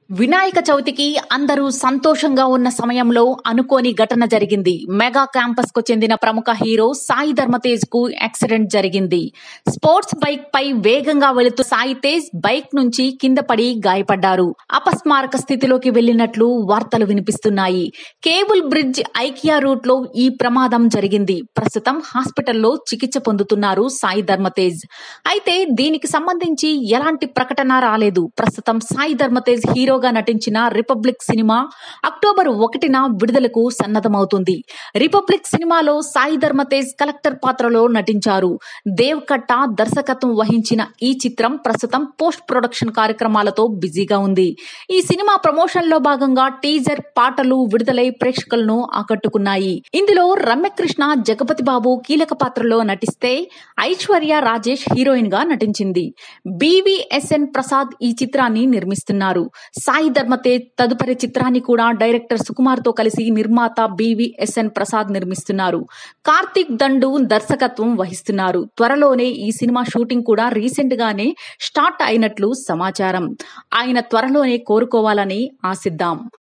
వినాయక చవితికి అందరూ సంతోషంగా ఉన్న సమయంలో అనుకోని ఘటన జరిగింది మెగా క్యాంపస్ కు చెందిన ప్రముఖ హీరో సాయి ధర్మతేజ్ కు యాక్సిడెంట్ జరిగింది స్పోర్ట్స్ బైక్ పై వేగంగా వెళుతూ సాయి తేజ్ బైక్ నుంచి కింద పడి గాయపడ్డారు అపస్మారక స్థితిలోకి వెళ్లినట్లు వార్తలు వినిపిస్తున్నాయి కేబుల్ బ్రిడ్జ్ ఐకియా రూట్ లో ఈ ప్రమాదం జరిగింది ప్రస్తుతం హాస్పిటల్లో చికిత్స పొందుతున్నారు సాయి ధర్మతేజ్ అయితే దీనికి సంబంధించి ఎలాంటి ప్రకటన రాలేదు ప్రస్తుతం సాయి ధర్మతేజ్ హీరోగా నటించిన రిపబ్లిక్ సినిమా అక్టోబర్ ఒకటిన విడుదలకు సన్నద్ధమవుతుంది రిపబ్లిక్ సినిమాలో సాయి ధర్మతేజ్ కలెక్టర్ పాత్రలో నటించారు దేవ్ కట్ట దర్శకత్వం వహించిన ఈ చిత్రం ప్రస్తుతం పోస్ట్ ప్రొడక్షన్ కార్యక్రమాలతో బిజీగా ఉంది ఈ సినిమా ప్రమోషన్ లో భాగంగా టీజర్ పాటలు విడుదలై ప్రేక్షకులను ఆకట్టుకున్నాయి ఇందులో రమ్యకృష్ణ జగపతి బాబు కీలక పాత్రలో నటిస్తే ఐశ్వర్య రాజేష్ హీరోయిన్ గా నటించింది బివిఎస్ఎన్ ప్రసాద్ ఈ చిత్రాన్ని నిర్మిస్తున్నారు సాయి ధర్మతేజ్ తదుపరి చిత్రాన్ని కూడా డైరెక్టర్ సుకుమార్ తో కలిసి నిర్మాత బివిఎస్ఎన్ ప్రసాద్ నిర్మిస్తున్నారు కార్తిక్ దండు దర్శకత్వం వహిస్తున్నారు త్వరలోనే ఈ సినిమా షూటింగ్ కూడా రీసెంట్ గానే స్టార్ట్ అయినట్లు సమాచారం ఆయన త్వరలోనే కోరుకోవాలని ఆశిద్దాం